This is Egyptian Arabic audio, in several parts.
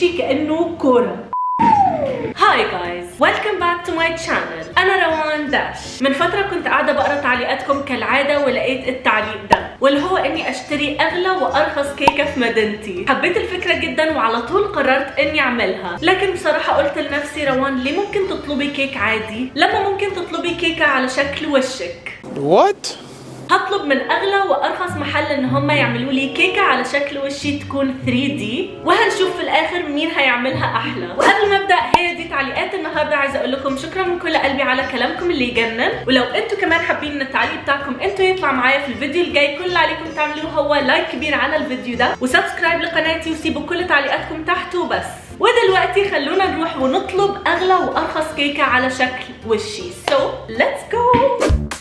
وشي كانه كوره هاي جايز ويلكم باك تو ماي شانل انا روان داش من فتره كنت قاعده بقرا تعليقاتكم كالعاده ولقيت التعليق ده واللي هو اني اشتري اغلى وارخص كيكه في مدينتي حبيت الفكره جدا وعلى طول قررت اني اعملها لكن بصراحه قلت لنفسي روان ليه ممكن تطلبي كيك عادي لما ممكن تطلبي كيكه على شكل وشك What? هطلب من اغلى وارخص محل ان هم يعملوا لي كيكه على شكل وشي تكون 3 دي وهنشوف في الاخر مين هيعملها احلى وقبل ما ابدا هي دي تعليقات النهارده عايزه اقول لكم شكرا من كل قلبي على كلامكم اللي يجنن ولو انتوا كمان حابين ان التعليق بتاعكم انتوا يطلع معايا في الفيديو الجاي كل اللي عليكم تعملوه هو لايك كبير على الفيديو ده وسبسكرايب لقناتي وسيبوا كل تعليقاتكم تحت وبس ودلوقتي خلونا نروح ونطلب اغلى وارخص كيكه على شكل وشي سو ليتس جو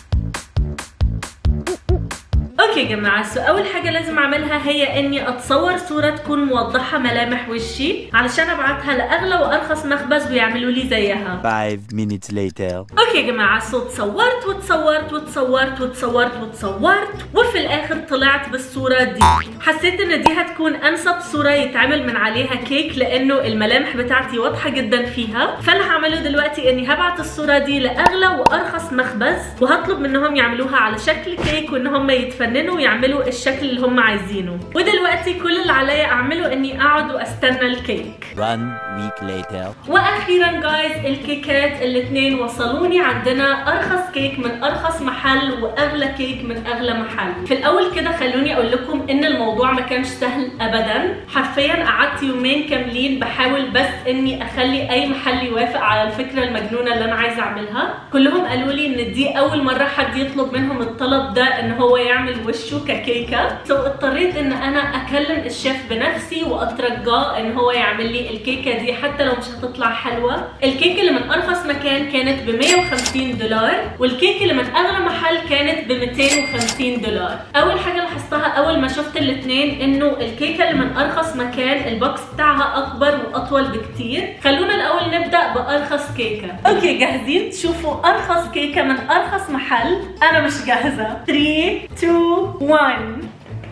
اوكي يا جماعه سو اول حاجه لازم اعملها هي اني اتصور صوره تكون موضحه ملامح وشي علشان ابعتها لاغلى وارخص مخبز ويعملوا لي زيها Five minutes later. اوكي يا جماعه سو اتصورت وتصورت وتصورت وتصورت وتصورت وفي الاخر طلعت بالصوره دي حسيت ان دي هتكون انسب صوره يتعمل من عليها كيك لانه الملامح بتاعتي واضحه جدا فيها فاللي هعمله دلوقتي اني هبعت الصوره دي لاغلى وارخص مخبز وهطلب منهم يعملوها على شكل كيك وان هم يتفننوا ويعملوا الشكل اللي هم عايزينه ودلوقتي كل اللي عليا اعمله اني اقعد واستنى الكيك One week later. واخيرا جايز الكيكات الاثنين وصلوني عندنا ارخص كيك من ارخص محل واغلى كيك من اغلى محل في الاول كده خلوني اقول لكم ان الموضوع ما كانش سهل ابدا حرفيا قعدت يومين كاملين بحاول بس اني اخلي اي محل يوافق على الفكره المجنونه اللي انا عايزه اعملها كلهم قالوا لي ان دي اول مره حد يطلب منهم الطلب ده ان هو يعمل وشه ككيكه سو اضطريت ان انا اكلم الشيف بنفسي واترجاه ان هو يعمل لي الكيكه دي حتى لو مش هتطلع حلوه الكيك اللي من ارخص مكان كانت ب 150 دولار والكيك اللي من اغلى محل كانت ب 250 دولار اول حاجه لاحظتها اول ما شفت الاثنين انه الكيكه اللي من ارخص مكان البوكس بتاعها اكبر واطول بكتير خلونا الاول نبدا بارخص كيكه اوكي جاهزين تشوفوا ارخص كيكه من ارخص محل انا مش جاهزه 3 2 1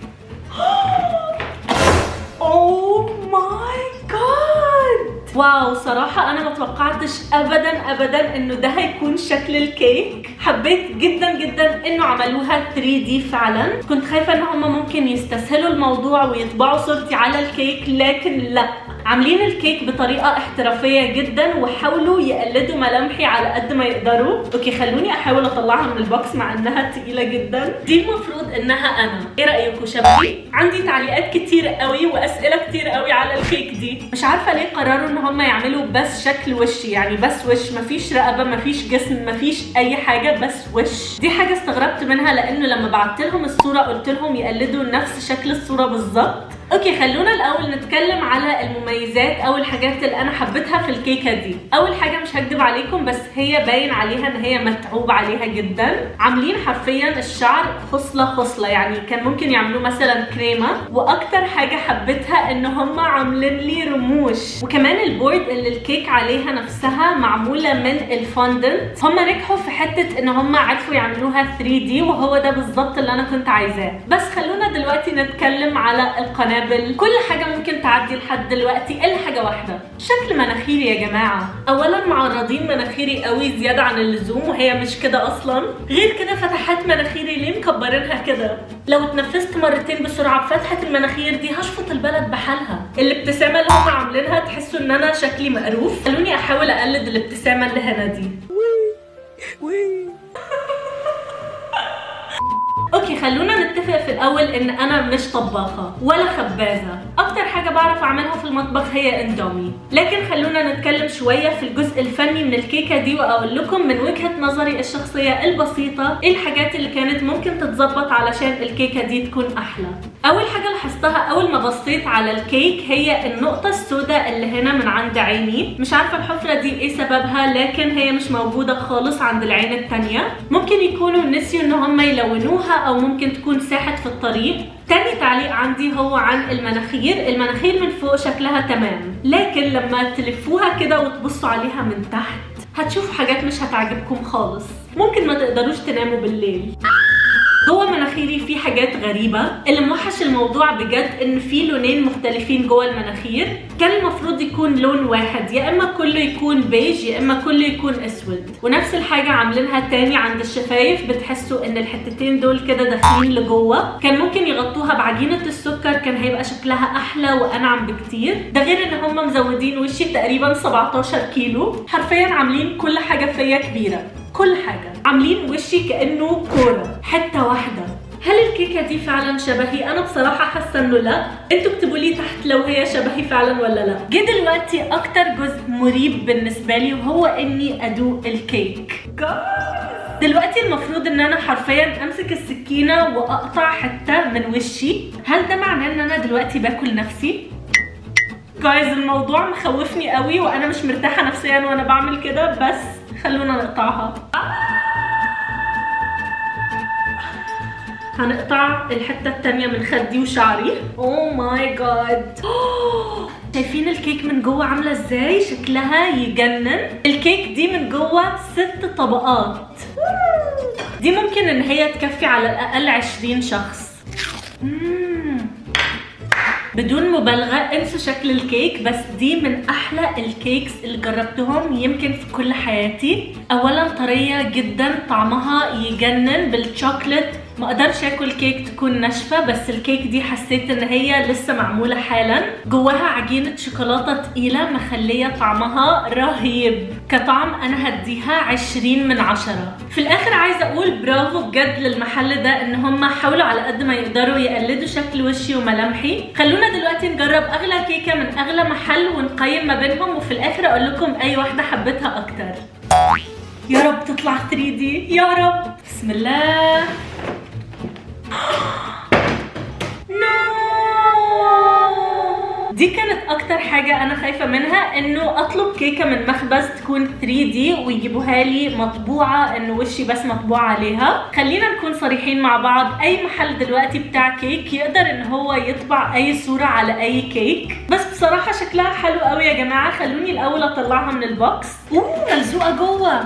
اوه ماي جاد واو صراحة أنا ما توقعتش أبدا أبدا إنه ده هيكون شكل الكيك حبيت جدا جدا إنه عملوها 3 دي فعلا كنت خايفة إن هم ممكن يستسهلوا الموضوع ويطبعوا صورتي على الكيك لكن لا عاملين الكيك بطريقة احترافية جدا وحاولوا يقلدوا ملامحي على قد ما يقدروا اوكي خلوني احاول اطلعها من البوكس مع انها تقيلة جدا دي المفروض انها انا ايه رأيكم شبابي عندي تعليقات كتير قوي واسئلة كتير قوي على الكيك دي مش عارفة ليه قرروا ان هم يعملوا بس شكل وشي يعني بس وش مفيش رقبة مفيش جسم مفيش اي حاجة بس وش دي حاجة استغربت منها لانه لما بعت لهم الصورة قلت لهم يقلدوا نفس شكل الصورة بالظبط اوكي خلونا الاول نتكلم على المميزات او الحاجات اللي انا حبيتها في الكيكه دي اول حاجه مش هكدب عليكم بس هي باين عليها ان هي متعوب عليها جدا عاملين حرفيا الشعر خصله خصله يعني كان ممكن يعملوه مثلا كريمه واكتر حاجه حبيتها ان هم عاملين لي رموش وكمان البورد اللي الكيك عليها نفسها معموله من الفوندنت هم نجحوا في حته ان هم عرفوا يعملوها 3 دي وهو ده بالظبط اللي انا كنت عايزاه بس خلونا دلوقتي نتكلم على القناه قنابل كل حاجة ممكن تعدي لحد دلوقتي إلا حاجة واحدة شكل مناخيري يا جماعة أولا معرضين مناخيري قوي زيادة عن اللزوم وهي مش كده أصلا غير كده فتحات مناخيري ليه مكبرينها كده لو اتنفست مرتين بسرعة بفتحة المناخير دي هشفط البلد بحالها الابتسامة اللي هم عاملينها تحسوا إن أنا شكلي مقروف خلوني أحاول أقلد الابتسامة اللي هنا دي اوكي خلونا نتفق في الاول ان انا مش طباخه ولا خبازه اكتر حاجه بعرف اعملها في المطبخ هي اندومي لكن خلونا نتكلم شويه في الجزء الفني من الكيكه دي واقول لكم من وجهه نظري الشخصيه البسيطه ايه الحاجات اللي كانت ممكن تتظبط علشان الكيكه دي تكون احلى اول حاجه لاحظتها اول ما بصيت على الكيك هي النقطه السوداء اللي هنا من عند عيني مش عارفه الحفره دي ايه سببها لكن هي مش موجوده خالص عند العين التانية ممكن يكونوا نسيوا ان هم يلونوها او ممكن تكون ساحت في الطريق تاني تعليق عندي هو عن المناخير المناخير من فوق شكلها تمام لكن لما تلفوها كده وتبصوا عليها من تحت هتشوفوا حاجات مش هتعجبكم خالص ممكن ما تقدروش تناموا بالليل جوه مناخيري في حاجات غريبه اللي موحش الموضوع بجد ان في لونين مختلفين جوه المناخير كان المفروض يكون لون واحد يا اما كله يكون بيج يا اما كله يكون اسود ونفس الحاجه عاملينها تاني عند الشفايف بتحسوا ان الحتتين دول كده داخلين لجوه كان ممكن يغطوها بعجينه السكر كان هيبقى شكلها احلى وانعم بكتير ده غير ان هم مزودين وشي تقريبا 17 كيلو حرفيا عاملين كل حاجه فيا كبيره كل حاجه عاملين وشي كانه كوره حته واحده هل الكيكه دي فعلا شبهي انا بصراحه حاسه انه لا انتوا اكتبوا لي تحت لو هي شبهي فعلا ولا لا جه دلوقتي اكتر جزء مريب بالنسبه لي وهو اني ادوق الكيك دلوقتي المفروض ان انا حرفيا امسك السكينه واقطع حته من وشي هل ده معناه ان انا دلوقتي باكل نفسي جايز الموضوع مخوفني قوي وانا مش مرتاحه نفسيا وانا بعمل كده بس خلونا نقطعها هنقطع الحته التانية من خدي وشعري اوه ماي جاد شايفين الكيك من جوه عامله ازاي شكلها يجنن الكيك دي من جوه ست طبقات دي ممكن ان هي تكفي على الاقل 20 شخص مم. بدون مبالغة انسوا شكل الكيك بس دي من احلى الكيكس اللي جربتهم يمكن في كل حياتي اولا طرية جدا طعمها يجنن بالشوكلت ما اقدرش اكل كيك تكون ناشفه بس الكيك دي حسيت ان هي لسه معموله حالا جواها عجينه شوكولاته تقيله مخليه طعمها رهيب كطعم انا هديها 20 من 10 في الاخر عايزه اقول برافو بجد للمحل ده ان هم حاولوا على قد ما يقدروا يقلدوا شكل وشي وملامحي خلونا دلوقتي نجرب اغلى كيكه من اغلى محل ونقيم ما بينهم وفي الاخر اقول لكم اي واحده حبيتها اكتر يا رب تطلع 3 دي يا رب بسم الله نو دي كانت اكتر حاجة انا خايفة منها انه اطلب كيكة من مخبز تكون 3 دي ويجيبوها لي مطبوعة انه وشي بس مطبوع عليها خلينا نكون صريحين مع بعض اي محل دلوقتي بتاع كيك يقدر ان هو يطبع اي صورة على اي كيك بس بصراحة شكلها حلو قوي يا جماعة خلوني الاول اطلعها من البوكس اوه ملزوقة جوه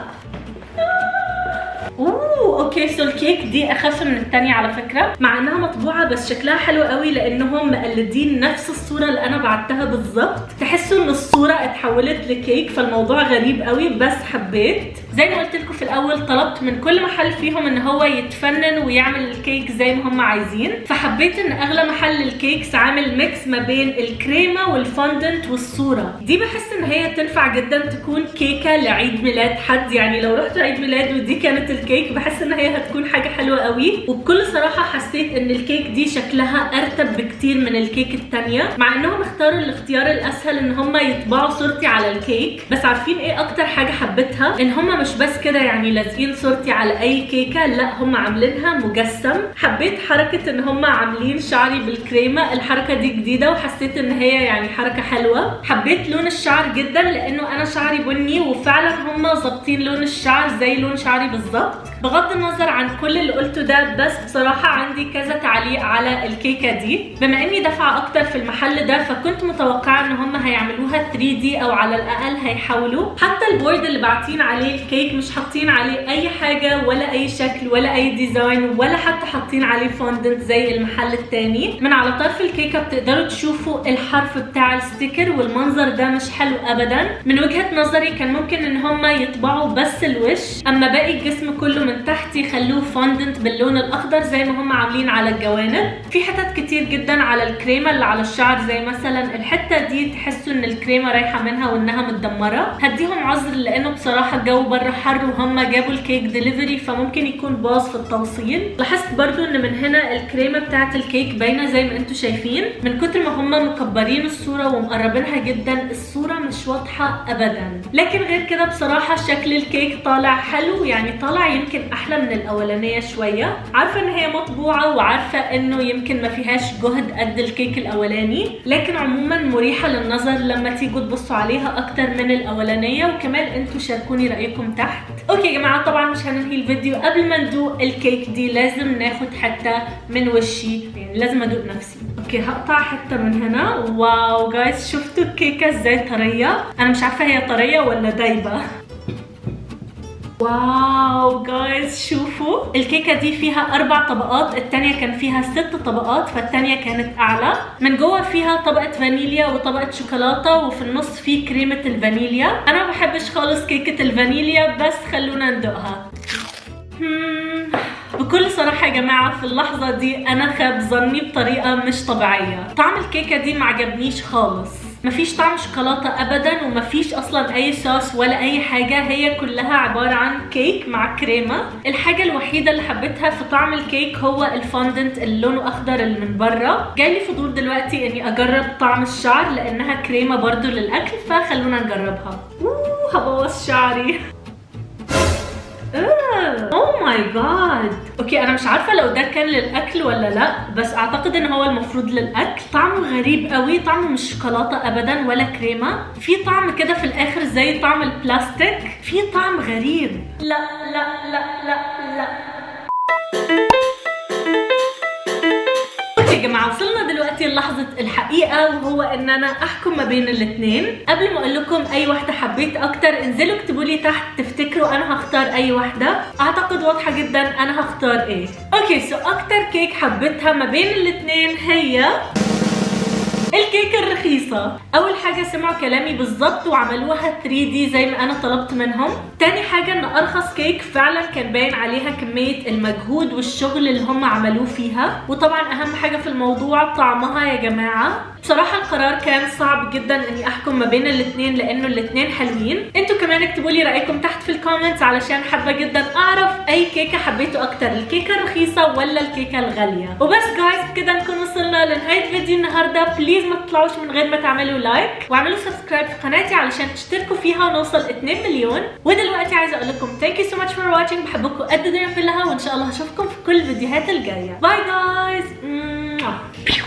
اوه اوكي سو الكيك دي اخف من التانية على فكرة مع انها مطبوعة بس شكلها حلو قوي لانهم مقلدين نفس الصورة اللي انا بعتها بالظبط تحسوا ان الصورة اتحولت لكيك فالموضوع غريب قوي بس حبيت زي ما قلت لكم في الاول طلبت من كل محل فيهم ان هو يتفنن ويعمل الكيك زي ما هم عايزين فحبيت ان اغلى محل الكيكس عامل ميكس ما بين الكريمة والفondant والصورة دي بحس ان هي تنفع جدا تكون كيكة لعيد ميلاد حد يعني لو رحت عيد ميلاد ودي كانت الكيك بحس ان هي هتكون حاجة حلوة قوي وبكل صراحة حسيت ان الكيك دي شكلها ارتب بكتير من الكيك التانية مع انهم اختاروا الاختيار الاسهل ان هم يطبعوا صورتي على الكيك بس عارفين ايه اكتر حاجة حبيتها ان هم مش بس كده يعني لازقين صورتي على اي كيكة لا هم عاملينها مجسم حبيت حركة ان هم عاملين شعري بالكريمة الحركة دي جديدة وحسيت ان هي يعني حركة حلوة حبيت لون الشعر جدا لانه انا شعري بني وفعلا هم ظابطين لون الشعر زي لون شعري بالظبط بغض النظر عن كل اللي قلته ده بس بصراحة عندي كذا تعليق على الكيكة دي بما اني دافعة اكتر في المحل ده فكنت متوقعة ان هم هيعملوها 3 دي او على الاقل هيحاولوا حتى البورد اللي باعتين عليه الكيك مش حاطين عليه اي حاجة ولا اي شكل ولا اي ديزاين ولا حتى حاطين عليه فوندنت زي المحل التاني من على طرف الكيكة بتقدروا تشوفوا الحرف بتاع الستيكر والمنظر ده مش حلو ابدا من وجهة نظري كان ممكن ان هم يطبعوا بس الوش اما باقي الجسم كله من تحت يخلوه فوندنت باللون الاخضر زي ما هم عاملين على الجوانب في حتت كتير جدا على الكريمه اللي على الشعر زي مثلا الحته دي تحسوا ان الكريمه رايحه منها وانها متدمره هديهم عذر لانه بصراحه الجو بره حر وهم جابوا الكيك دليفري فممكن يكون باظ في التوصيل لاحظت برضو ان من هنا الكريمه بتاعه الكيك باينه زي ما انتم شايفين من كتر ما هم مكبرين الصوره ومقربينها جدا الصوره مش واضحه ابدا لكن غير كده بصراحه شكل الكيك طالع حلو يعني طالع يمكن احلى من الاولانيه شويه عارفه ان هي مطبوعه وعارفه انه يمكن ما فيهاش جهد قد الكيك الاولاني لكن عموما مريحه للنظر لما تيجوا تبصوا عليها اكتر من الاولانيه وكمان انتوا شاركوني رايكم تحت اوكي يا جماعه طبعا مش هننهي الفيديو قبل ما ندوق الكيك دي لازم ناخد حته من وشي يعني لازم ادوق نفسي اوكي هقطع حته من هنا واو جايز شفتوا الكيكه ازاي طريه انا مش عارفه هي طريه ولا دايبه واو جايز شوفوا الكيكة دي فيها أربع طبقات التانية كان فيها ست طبقات فالتانية كانت أعلى من جوه فيها طبقة فانيليا وطبقة شوكولاتة وفي النص في كريمة الفانيليا أنا ما بحبش خالص كيكة الفانيليا بس خلونا ندوقها مم. بكل صراحة يا جماعة في اللحظة دي أنا خاب ظني بطريقة مش طبيعية طعم الكيكة دي معجبنيش خالص مفيش طعم شوكولاتة أبدا ومفيش أصلا أي صوص ولا أي حاجة هي كلها عبارة عن كيك مع كريمة الحاجة الوحيدة اللي حبيتها في طعم الكيك هو الفوندنت اللي لونه أخضر اللي من بره جالي فضول دلوقتي إني أجرب طعم الشعر لأنها كريمة برضو للأكل فخلونا نجربها أوه هبوظ شعري اوه ماي جاد اوكي انا مش عارفه لو ده كان للاكل ولا لا بس اعتقد ان هو المفروض للاكل طعمه غريب قوي طعمه مش شوكولاته ابدا ولا كريمه في طعم كده في الاخر زي طعم البلاستيك في طعم غريب لا لا لا لا لا اوكي يا جماعه وصلنا دلوقتي للحظه الحقيقه وهو ان انا احكم ما بين الاثنين قبل ما اقول لكم اي واحده حبيت اكتر انزلوا اكتبوا لي تحت تفتكروا انا هختار اي واحده اعتقد واضحه جدا انا هختار ايه اوكي سو اكتر كيك حبيتها ما بين الاثنين هي الكيكه الرخيصه اول حاجه سمعوا كلامي بالظبط وعملوها 3 دي زي ما انا طلبت منهم تاني حاجه ان ارخص كيك فعلا كان باين عليها كميه المجهود والشغل اللي هم عملوه فيها وطبعا اهم حاجه في الموضوع طعمها يا جماعه بصراحه القرار كان صعب جدا اني احكم ما بين الاثنين لانه الاثنين حلوين انتوا كمان اكتبوا لي رايكم تحت في الكومنتس علشان حابه جدا اعرف اي كيكه حبيتوا اكتر الكيكه الرخيصه ولا الكيكه الغاليه وبس جايز بكده نكون وصلنا لنهايه فيديو النهارده بليز ما تطلعوش من غير ما تعملوا لايك واعملوا سبسكرايب في قناتي علشان تشتركوا فيها ونوصل 2 مليون ودلوقتي عايزه اقول لكم ثانك يو سو ماتش فور واتشنج بحبكم قد الدنيا كلها وان شاء الله هشوفكم في كل الفيديوهات الجايه باي جايز